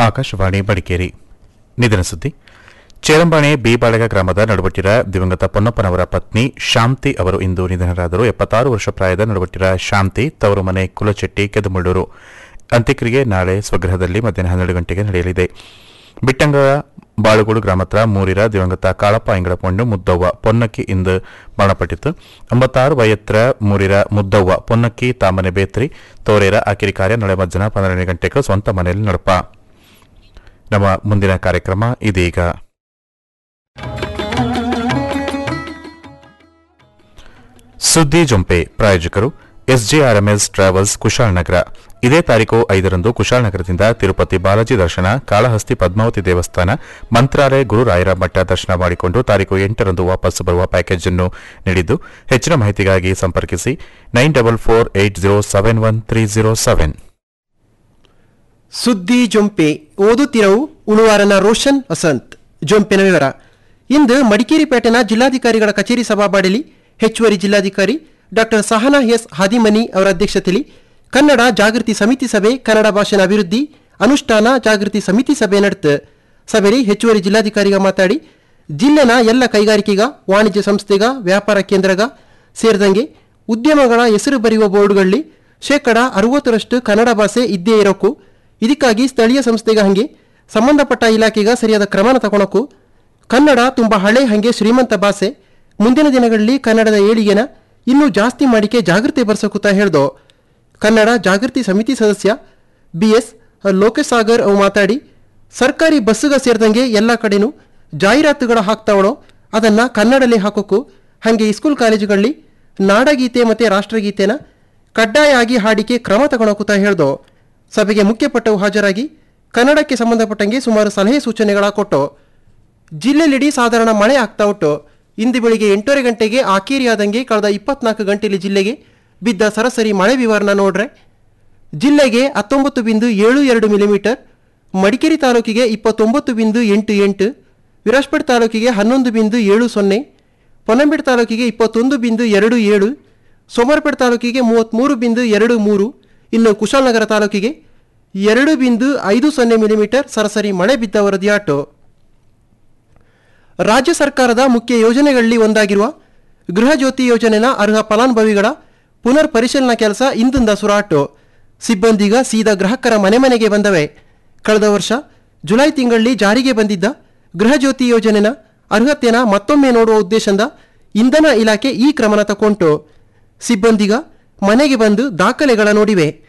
ಆಕಾಶವಾಣಿ ಮಡಿಕೇರಿ ನಿಧನ ಸುದ್ದಿ ಚೇರಂಬಾಣೆ ಬಿ ಬಾಳೆಗ ಗ್ರಾಮದ ನಡುಬಟ್ಟಿರ ದಿವಂಗತ ಪೊನ್ನಪ್ಪನವರ ಪತ್ನಿ ಶಾಂತಿ ಅವರು ಇಂದು ನಿಧನರಾದರು ಎಪ್ಪತ್ತಾರು ವರ್ಷ ಪ್ರಾಯದ ನಡುಬಟ್ಟಿರ ಶಾಂತಿ ತವರು ಮನೆ ಕುಲಚೆಟ್ಟಿ ಕೆದಮಳ್ಳೂರು ಅಂತ್ಯಕ್ರಿಯೆ ನಾಳೆ ಸ್ವಗೃಹದಲ್ಲಿ ಮಧ್ಯಾಹ್ನ ಹನ್ನೆರಡು ಗಂಟೆಗೆ ನಡೆಯಲಿದೆ ಬಿಟ್ಟಂಗ ಬಾಳುಗೋಡು ಗ್ರಾಮತ್ರ ಮೂರಿರ ದಿವಂಗತ ಕಾಳಪ್ಪ ಇಂಗಳ ಪೊಣ್ಣು ಮುದ್ದವ್ವ ಪೊನ್ನಕ್ಕಿ ಇಂದು ಮರಣಪಟ್ಟಿತು ಒಂಬತ್ತಾರು ವಯತ್ರ ಮೂರಿರ ಮುದ್ದವ್ವ ಪೊನ್ನಕ್ಕಿ ತಾಮನೆ ಬೇತ್ರಿ ತೋರೇರ ಆಕಿರಿ ಕಾರ್ಯ ನಾಳೆ ಮಧ್ಯಾಹ್ನ ಪನ್ನೆರಡು ಗಂಟೆಗೆ ಸ್ವಂತ ಮನೆಯಲ್ಲಿ ನಡಪ ನಮ್ಮ ಮುಂದಿನ ಕಾರ್ಯಕ್ರಮ ಇದೀಗ ಸುದ್ದಿ ಜೊಂಪೆ ಪ್ರಾಯೋಜಕರು ಎಸ್ಜೆಆರ್ಎಂಎಸ್ ಟ್ರಾವೆಲ್ಸ್ ಕುಶಾಲನಗರ ಇದೇ ತಾರೀಕು ಐದರಂದು ಕುಶಾಲನಗರದಿಂದ ತಿರುಪತಿ ಬಾಲಾಜಿ ದರ್ಶನ ಕಾಳಹಸ್ತಿ ಪದ್ಮಾವತಿ ದೇವಸ್ಥಾನ ಮಂತ್ರಾಲಯ ಗುರುರಾಯರ ಮಠ ದರ್ಶನ ಮಾಡಿಕೊಂಡು ತಾರೀಕು ಎಂಟರಂದು ವಾಪಸ್ ಬರುವ ಪ್ಯಾಕೇಜ್ ಅನ್ನು ನೀಡಿದ್ದು ಹೆಚ್ಚಿನ ಮಾಹಿತಿಗಾಗಿ ಸಂಪರ್ಕಿಸಿ nine double four eight zero seven one three zero seven ಸುದ್ದಿ ಜೊಂಪೆ ಓದುತ್ತಿರವು ಉಳುವಾರನ ರೋಷನ್ ವಸಂತ್ ಜೊಂಪಿನ ವಿವರ ಇಂದು ಮಡಿಕೇರಿ ಪೇಟೆನ ಜಿಲ್ಲಾಧಿಕಾರಿಗಳ ಕಚೇರಿ ಸಭಾಬಾಡಲಿ ಹೆಚ್ಚುವರಿ ಜಿಲ್ಲಾಧಿಕಾರಿ ಡಾಕ್ಟರ್ ಸಹನಾ ಎಸ್ ಹಾದಿಮನಿ ಅವರ ಅಧ್ಯಕ್ಷತೆಯಲ್ಲಿ ಕನ್ನಡ ಜಾಗೃತಿ ಸಮಿತಿ ಸಭೆ ಕನ್ನಡ ಭಾಷೆನ ಅಭಿವೃದ್ಧಿ ಅನುಷ್ಠಾನ ಜಾಗೃತಿ ಸಮಿತಿ ಸಭೆ ನಡೆತು ಸಭೆಯಲ್ಲಿ ಹೆಚ್ಚುವರಿ ಜಿಲ್ಲಾಧಿಕಾರಿಗ ಮಾತಾಡಿ ಜಿಲ್ಲೆನ ಎಲ್ಲ ಕೈಗಾರಿಕೆಗ ವಾಣಿಜ್ಯ ಸಂಸ್ಥೆಗ ವ್ಯಾಪಾರ ಕೇಂದ್ರಗ ಸೇರಿದಂಗೆ ಉದ್ಯಮಗಳ ಹೆಸರು ಬರೆಯುವ ಬೋರ್ಡ್ಗಳಲ್ಲಿ ಶೇಕಡ ಅರವತ್ತರಷ್ಟು ಕನ್ನಡ ಭಾಷೆ ಇದ್ದೇ ಇರೋಕು ಇದಕ್ಕಾಗಿ ಸ್ಥಳೀಯ ಸಂಸ್ಥೆಗ ಹಂಗೆ ಸಂಬಂಧಪಟ್ಟ ಇಲಾಖೆಗ ಸರಿಯಾದ ಕ್ರಮನ ತಗೊಳಕು ಕನ್ನಡ ತುಂಬ ಹಳೆ ಹಂಗೆ ಶ್ರೀಮಂತ ಭಾಷೆ ಮುಂದಿನ ದಿನಗಳಲ್ಲಿ ಕನ್ನಡದ ಏಳಿಗೆನ ಇನ್ನೂ ಜಾಸ್ತಿ ಮಾಡಿಕೆ ಜಾಗೃತಿ ಬರ್ಸಕುತ್ತಾ ಹೇಳ್ದೋ ಕನ್ನಡ ಜಾಗೃತಿ ಸಮಿತಿ ಸದಸ್ಯ ಬಿ ಎಸ್ ಲೋಕೇಶ್ ಸಾಗರ್ ಅವು ಮಾತಾಡಿ ಸರ್ಕಾರಿ ಬಸ್ಸುಗ ಸೇರಿದಂಗೆ ಎಲ್ಲ ಕಡೆನೂ ಜಾಹೀರಾತುಗಳ ಹಾಕ್ತಾವಳೋ ಅದನ್ನು ಕನ್ನಡಲ್ಲಿ ಹಾಕೋಕು ಹಾಗೆ ಸ್ಕೂಲ್ ಕಾಲೇಜುಗಳಲ್ಲಿ ನಾಡಗೀತೆ ಮತ್ತು ರಾಷ್ಟ್ರಗೀತೆನ ಕಡ್ಡಾಯ ಆಗಿ ಹಾಡಿಕೆ ಕ್ರಮ ತಗೊಳಕುತ್ತಾ ಹೇಳ್ದೋ ಸಭೆಗೆ ಮುಖ್ಯಪಟ್ಟವು ಹಾಜರಾಗಿ ಕನ್ನಡಕ್ಕೆ ಸಂಬಂಧಪಟ್ಟಂಗೆ ಸುಮಾರು ಸಲಹೆ ಸೂಚನೆಗಳ ಕೊಟ್ಟು ಜಿಲ್ಲೆಲಿಡೀ ಸಾಧಾರಣ ಮಳೆ ಆಗ್ತಾ ಉಂಟು ಇಂದು ಬೆಳಿಗ್ಗೆ ಎಂಟೂವರೆ ಗಂಟೆಗೆ ಆಕೇರಿಯಾದಂಗೆ ಕಳೆದ ಇಪ್ಪತ್ನಾಲ್ಕು ಗಂಟೆಯಲ್ಲಿ ಜಿಲ್ಲೆಗೆ ಬಿದ್ದ ಸರಾಸರಿ ಮಳೆ ವಿವರನ ನೋಡ್ರೆ ಜಿಲ್ಲೆಗೆ ಹತ್ತೊಂಬತ್ತು ಬಿಂದು ಏಳು ಎರಡು ಮಿಲಿಮೀಟರ್ ಮಡಿಕೇರಿ ತಾಲೂಕಿಗೆ ಇಪ್ಪತ್ತೊಂಬತ್ತು ಬಿಂದು ಎಂಟು ಎಂಟು ವಿರಾಜ್ಪೇಟ್ ತಾಲೂಕಿಗೆ ಹನ್ನೊಂದು ಬಿಂದು ಏಳು ಸೊನ್ನೆ ಪೊನ್ನಂಪೇಟೆ ತಾಲೂಕಿಗೆ ಇಪ್ಪತ್ತೊಂದು ಬಿಂದು ಎರಡು ಏಳು ಸೋಮವಾರಪೇಟೆ ತಾಲೂಕಿಗೆ ಮೂವತ್ತ್ಮೂರು ಬಿಂದು ಎರಡು ಮೂರು ಇನ್ನು ಕುಶಾಲನಗರ ತಾಲೂಕಿಗೆ ಎರಡು ಬಿಂದು ಐದು ಸೊನ್ನೆ ಮಿಲಿಮೀಟರ್ ಸರಾಸರಿ ಮಳೆ ಬಿದ್ದ ವರದಿಯಾಟು ರಾಜ್ಯ ಸರ್ಕಾರದ ಮುಖ್ಯ ಯೋಜನೆಗಳಲ್ಲಿ ಒಂದಾಗಿರುವ ಗೃಹ ಜ್ಯೋತಿ ಯೋಜನೆನ ಅರ್ಹ ಫಲಾನುಭವಿಗಳ ಪುನರ್ ಪರಿಶೀಲನಾ ಕೆಲಸ ಇಂದಿಂದ ಸುರಾಟು ಸಿಬ್ಬಂದಿಗ ಸೀದಾ ಗ್ರಾಹಕರ ಮನೆ ಮನೆಗೆ ಬಂದವೆ ಕಳೆದ ವರ್ಷ ಜುಲೈ ತಿಂಗಳಲ್ಲಿ ಜಾರಿಗೆ ಬಂದಿದ್ದ ಗೃಹ ಜ್ಯೋತಿ ಯೋಜನೆನ ಅರ್ಹತೆನ ಮತ್ತೊಮ್ಮೆ ನೋಡುವ ಉದ್ದೇಶದಿಂದ ಇಂಧನ ಇಲಾಖೆ ಈ ಕ್ರಮನ ತಗೊಂಡು ಸಿಬ್ಬಂದಿಗ ಮನೆಗೆ ಬಂದು ದಾಖಲೆಗಳ ನೋಡಿವೆ